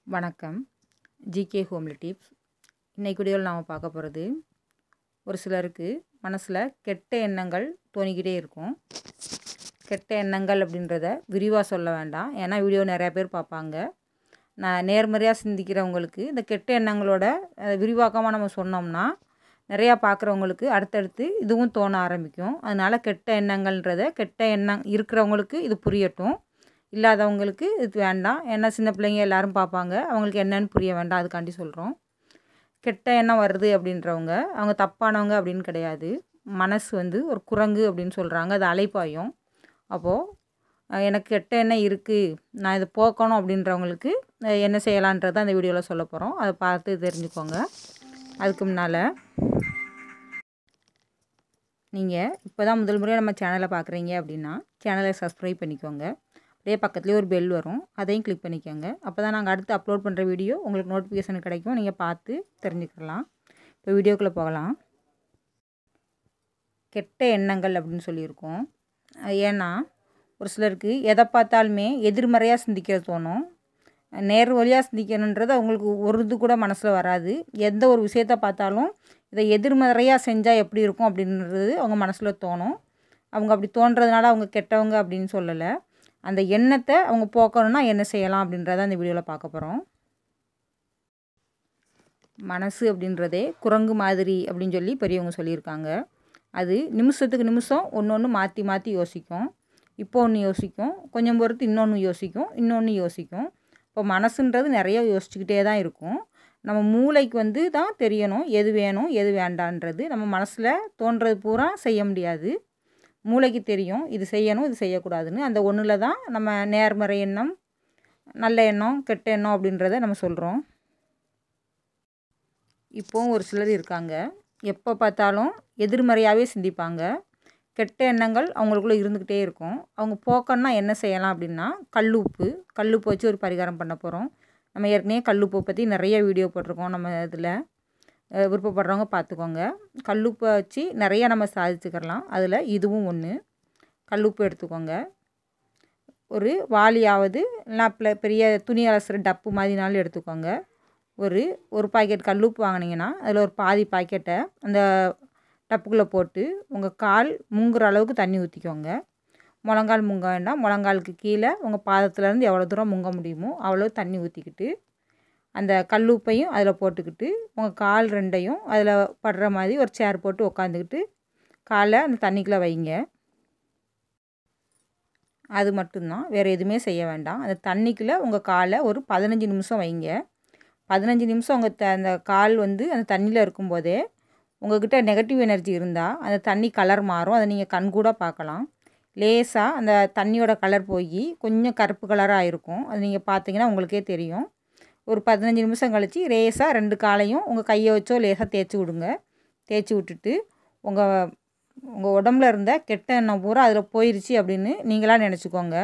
வணக்கம் GK homely tips இன்னைக்கு வீடியோவில் நாம் பார்க்க போகிறது ஒரு சிலருக்கு மனசில் கெட்ட எண்ணங்கள் தோணிக்கிட்டே இருக்கும் கெட்ட எண்ணங்கள் அப்படின்றத விரிவாக சொல்ல வேண்டாம் ஏன்னா வீடியோ நிறையா பேர் பார்ப்பாங்க நான் நேர்மறையாக சிந்திக்கிறவங்களுக்கு இந்த கெட்ட எண்ணங்களோட அஹ், விரிவாக்கமாக நம்ம சொன்னோம்னா நிறையா பார்க்குறவங்களுக்கு அடுத்தடுத்து இதுவும் தோண ஆரம்பிக்கும் அதனால் கெட்ட எண்ணங்கள்ன்றத கெட்ட எண்ணம் இருக்கிறவங்களுக்கு இது புரியட்டும் இல்லாதவங்களுக்கு இது வேண்டாம் ஏன்னா சின்ன பிள்ளைங்க எல்லாரும் பார்ப்பாங்க அவங்களுக்கு என்னன்னு புரிய வேண்டாம் அதுக்காண்டி சொல்கிறோம் கெட்ட எண்ணம் வருது அப்படின்றவங்க அவங்க தப்பானவங்க அப்படின்னு கிடையாது மனசு வந்து ஒரு குரங்கு அப்படின்னு சொல்கிறாங்க அது அலைப்பாயும் அப்போது எனக்கு கெட்ட எண்ணம் இருக்குது நான் இதை போக்கணும் அப்படின்றவங்களுக்கு அஹ், என்ன செய்யலான்றதை அந்த வீடியோவில் சொல்ல போகிறோம் அதை பார்த்து தெரிஞ்சுக்கோங்க அதுக்கு முன்னால் நீங்கள் இப்போ தான் முதல் முறையாக நம்ம சேனலை பார்க்குறீங்க அப்படின்னா சேனலை சப்ஸ்கிரைப் பண்ணிக்கோங்க அப்படியே பக்கத்துலேயே ஒரு பெல் வரும் அதையும் கிளிக் பண்ணிக்கோங்க அப்போ தான் நாங்கள் அடுத்து அப்லோட் பண்ணுற வீடியோ உங்களுக்கு நோட்டிஃபிகேஷன் கிடைக்கும் நீங்கள் பார்த்து தெரிஞ்சுக்கலாம் இப்போ வீடியோக்குள்ளே போகலாம் கெட்ட எண்ணங்கள் அப்படின்னு சொல்லியிருக்கோம் அது ஏன்னா ஒரு சிலருக்கு எதை பார்த்தாலுமே எதிர்மறையாக சிந்திக்க தோணும் நேர் வழியாக சிந்திக்கணுன்றது அவங்களுக்கு ஒரு இது கூட மனசில் வராது எந்த ஒரு விஷயத்த பார்த்தாலும் இதை எதிர்மறையாக செஞ்சால் எப்படி இருக்கும் அப்படின்றது அவங்க மனசில் தோணும் அவங்க அப்படி தோன்றதுனால அவங்க கெட்டவங்க அப்படின்னு சொல்லலை அந்த எண்ணத்தை அவங்க போக்கணும்னா என்ன செய்யலாம் அப்படின்றத அந்த வீடியோவில் பார்க்க போகிறோம் மனசு அப்படின்றதே குரங்கு மாதிரி அப்படின்னு சொல்லி பெரியவங்க சொல்லியிருக்காங்க அது நிமிஷத்துக்கு நிமிஷம் ஒன்று ஒன்று மாற்றி மாற்றி யோசிக்கும் இப்போ ஒன்று யோசிக்கும் கொஞ்சம் பொறுத்து இன்னொன்று யோசிக்கும் இன்னொன்று யோசிக்கும் இப்போ மனசுன்றது நிறைய யோசிச்சுக்கிட்டே தான் இருக்கும் நம்ம மூளைக்கு வந்து தான் தெரியணும் எது வேணும் எது வேண்டான்றது நம்ம மனசில் தோன்றது பூரா செய்ய முடியாது மூளைக்கு தெரியும் இது செய்யணும் இது செய்யக்கூடாதுன்னு அந்த ஒன்றில் தான் நம்ம நேர்மறை எண்ணம் நல்ல எண்ணம் கெட்ட எண்ணம் அப்படின்றத நம்ம சொல்கிறோம் இப்போவும் ஒரு சிலர் இருக்காங்க எப்போ பார்த்தாலும் எதிர்மறையாகவே சிந்திப்பாங்க கெட்ட எண்ணங்கள் அவங்களுக்குள்ளே இருந்துக்கிட்டே இருக்கும் அவங்க போக்கன்னா என்ன செய்யலாம் அப்படின்னா கல்லுப்பு கல்லுப்பு வச்சு ஒரு பரிகாரம் பண்ண போகிறோம் நம்ம ஏற்கனவே கல்லுப்பை பற்றி நிறைய வீடியோ போட்டிருக்கோம் நம்ம இதில் அஹ் விருப்பப்படுறவங்க பார்த்துக்கோங்க கல்லுப்பை வச்சு நிறைய நம்ம சாதிச்சுக்கிறலாம் அதில் இதுவும் ஒன்று கல்லுப்பு எடுத்துக்கோங்க ஒரு வாளியாவது இல்லைனா ப்ள- பெரிய துணி அலசுகிற டப்பு மாதிரினாலும் எடுத்துக்கோங்க ஒரு ஒரு பாக்கெட் கல்லுப்பு வாங்கினீங்கன்னா அதில் ஒரு பாதி பாக்கெட்டை அந்த டப்புக்குள்ளே போட்டு உங்கள் கால் முங்குற அளவுக்கு தண்ணி ஊற்றிக்கோங்க முழங்கால் முங்க வேண்டாம் முழங்காலுக்கு கீழே உங்கள் பாதத்துலேருந்து எவ்வளோ தூரம் முங்க முடியுமோ அவ்வளோ தண்ணி ஊற்றிக்கிட்டு அந்த கல்லுப்பையும் அதில் போட்டுக்கிட்டு உங்கள் கால் ரெண்டையும் அதில் படுற மாதிரி ஒரு சேர் போட்டு உக்காந்துக்கிட்டு காலை அந்த தண்ணிக்குள்ளே வைங்க அது மட்டும்தான் வேறு எதுவுமே செய்ய வேண்டாம் அந்த தண்ணிக்குள்ளே உங்கள் காலை ஒரு பதினஞ்சு நிமிஷம் வைங்க பதினஞ்சு நிமிஷம் உங்கள் த அந்த கால் வந்து அந்த தண்ணியில் இருக்கும்போதே உங்கள்கிட்ட நெகட்டிவ் எனர்ஜி இருந்தால் அந்த தண்ணி கலர் மாறும் அதை நீங்கள் கண்கூட பார்க்கலாம் லேசாக அந்த தண்ணியோட கலர் போய் கொஞ்சம் கருப்பு கலராக இருக்கும் அது நீங்கள் பார்த்தீங்கன்னா உங்களுக்கே தெரியும் ஒரு பதினஞ்சு நிமிஷம் கழித்து லேசாக ரெண்டு காலையும் உங்கள் கையை வச்சோ லேசாக தேய்ச்சி விடுங்க தேய்ச்சி விட்டுட்டு உங்கள் உங்கள் உடம்புல இருந்த கெட்ட எண்ணம் பூரா அதில் போயிருச்சு அப்படின்னு நீங்களாக நினச்சிக்கோங்க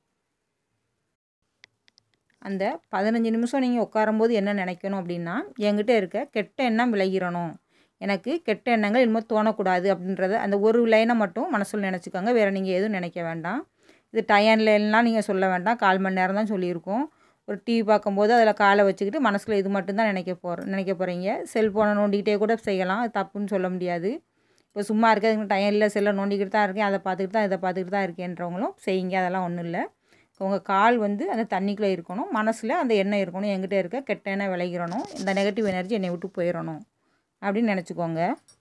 அந்த பதினஞ்சு நிமிஷம் நீங்கள் உட்காரும்போது என்ன நினைக்கணும் அப்படின்னா என்கிட்ட இருக்க கெட்ட எண்ணம் விலகிடணும் எனக்கு கெட்ட எண்ணங்கள் இனிமேல் தோணக்கூடாது அப்படின்றத அந்த ஒரு லைனை மட்டும் மனசில் நினச்சிக்கோங்க வேறு நீங்கள் எதுவும் நினைக்க வேண்டாம் இது டயன்ல எல்லாம் நீங்கள் சொல்ல வேண்டாம் கால் மணி நேரம் தான் சொல்லியிருக்கோம் ஒரு டிவி பார்க்கும்போது அதில் காலை வச்சுக்கிட்டு மனசில் இது மட்டும்தான் நினைக்க போகிற நினைக்க போகிறீங்க செல்ஃபோனை நோண்டிக்கிட்டே கூட செய்யலாம் அது தப்புன்னு சொல்ல முடியாது இப்போ சும்மா இருக்கிறதுக்கு டயனில் செல்லை நோண்டிக்கிட்டு தான் இருக்கேன் அதை பார்த்துக்கிட்டு தான் இதை பார்த்துக்கிட்டு தான் இருக்கேன்றவங்களும் செய்யுங்க அதெல்லாம் ஒன்றும் இல்லை உங்கள் கால் வந்து அந்த தண்ணிக்குள்ளே இருக்கணும் மனசில் அந்த எண்ணெய் இருக்கணும் என்கிட்ட இருக்க கெட்ட எண்ணெய் விளைகிறணும் இந்த நெகட்டிவ் எனர்ஜி என்னை விட்டு போயிடணும் அப்படின்னு நினச்சிக்கோங்க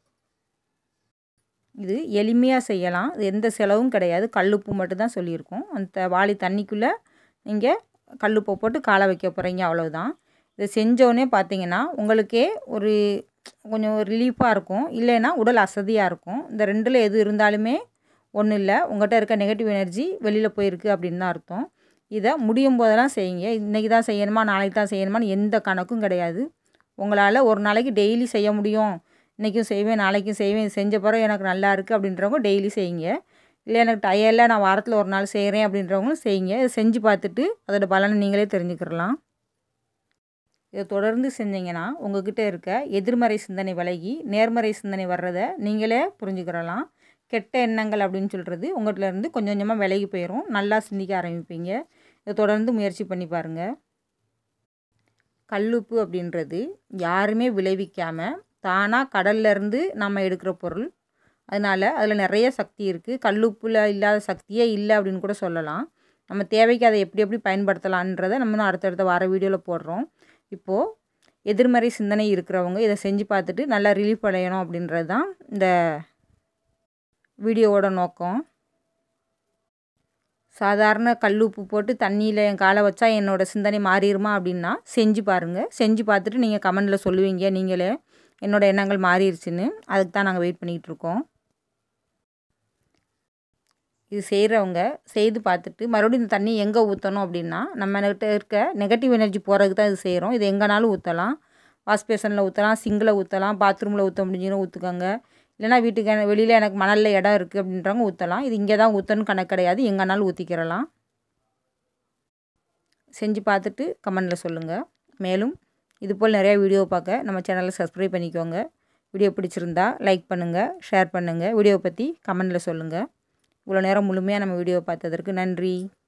இது எளிமையாக செய்யலாம் இது எந்த செலவும் கிடையாது கல்லுப்பு மட்டும் தான் சொல்லியிருக்கோம் அந்த வாளி தண்ணிக்குள்ளே நீங்கள் கல்லுப்பை போட்டு காலை வைக்க போகிறீங்க அவ்வளவுதான் இதை செஞ்சோடனே பார்த்தீங்கன்னா உங்களுக்கே ஒரு கொஞ்சம் ரிலீஃபாக இருக்கும் இல்லைன்னா உடல் அசதியாக இருக்கும் இந்த ரெண்டில் எது இருந்தாலுமே ஒன்றும் இல்லை உங்கள்கிட்ட இருக்க நெகட்டிவ் எனர்ஜி வெளியில் போயிருக்கு அப்படின்னு தான் அர்த்தம் இதை முடியும் போதெல்லாம் செய்யுங்க இன்றைக்கி தான் செய்யணுமா நாளைக்கு தான் செய்யணுமான்னு எந்த கணக்கும் கிடையாது உங்களால் ஒரு நாளைக்கு டெய்லி செய்ய முடியும் இன்றைக்கும் செய்வேன் நாளைக்கும் செய்வேன் இது செஞ்ச பிறகு எனக்கு நல்லா இருக்குது அப்படின்றவங்க டெய்லி செய்யுங்க இல்லை எனக்கு டயரில் நான் வாரத்தில் ஒரு நாள் செய்கிறேன் அப்படின்றவங்களும் செய்யுங்க இதை செஞ்சு பார்த்துட்டு அதோட பலனை நீங்களே தெரிஞ்சுக்கிறலாம் இதை தொடர்ந்து செஞ்சீங்கன்னா உங்ககிட்ட இருக்க எதிர்மறை சிந்தனை விலகி நேர்மறை சிந்தனை வர்றதை நீங்களே புரிஞ்சுக்கிறலாம் கெட்ட எண்ணங்கள் அப்படின்னு சொல்கிறது உங்கள்கிட்ட இருந்து கொஞ்சம் கொஞ்சமாக விலகி போயிடும் நல்லா சிந்திக்க ஆரம்பிப்பீங்க இதை தொடர்ந்து முயற்சி பண்ணி பாருங்கள் கல்லுப்பு அப்படின்றது யாருமே விளைவிக்காமல் தானாக கடல்லேருந்து நம்ம எடுக்கிற பொருள் அதனால் அதில் நிறைய சக்தி இருக்குது கல்லுப்பில் இல்லாத சக்தியே இல்லை அப்படின்னு கூட சொல்லலாம் நம்ம தேவைக்கு அதை எப்படி எப்படி பயன்படுத்தலான்றதை நம்ம இன்னும் அடுத்தடுத்த வர வீடியோவில் போடுறோம் இப்போது எதிர்மறை சிந்தனை இருக்கிறவங்க இதை செஞ்சு பார்த்துட்டு நல்லா ரிலீஃப் அடையணும் அப்படின்றது தான் இந்த வீடியோவோட நோக்கம் சாதாரண கல்லுப்பு போட்டு தண்ணியில் என் காலை வச்சா என்னோடய சிந்தனை மாறிடுமா அப்படின்னா செஞ்சு பாருங்கள் செஞ்சு பார்த்துட்டு நீங்கள் கமெண்டில் சொல்லுவீங்க நீங்களே என்னோடய எண்ணங்கள் மாறிடுச்சுன்னு அதுக்கு தான் நாங்கள் வெயிட் பண்ணிகிட்டு இருக்கோம் இது செய்கிறவங்க செய்து பார்த்துட்டு மறுபடியும் இந்த தண்ணி எங்கே ஊற்றணும் அப்படின்னா நம்ம கிட்ட இருக்க நெகட்டிவ் எனர்ஜி போகிறதுக்கு தான் இது செய்கிறோம் இது எங்கேனாலும் ஊற்றலாம் வாஷ் பேஷனில் ஊற்றலாம் சிங்கில் ஊற்றலாம் பாத்ரூமில் ஊற்ற முடிஞ்சுன்னு ஊற்றுக்கோங்க இல்லைனா வீட்டுக்கு வெளியில் எனக்கு மணலில் இடம் இருக்குது அப்படின்றவங்க ஊற்றலாம் இது இங்கே தான் ஊற்றணும் கணக்கு கிடையாது எங்கேனாலும் ஊற்றிக்கிறலாம் செஞ்சு பார்த்துட்டு கமெண்டில் சொல்லுங்கள் மேலும் இதுபோல் நிறையா வீடியோ பார்க்க நம்ம சேனலை சப்ஸ்கிரைப் பண்ணிக்கோங்க வீடியோ பிடிச்சிருந்தா லைக் பண்ணுங்கள் ஷேர் பண்ணுங்கள் வீடியோ பற்றி கமெண்டில் சொல்லுங்கள் இவ்வளோ நேரம் முழுமையாக நம்ம வீடியோ பார்த்ததற்கு நன்றி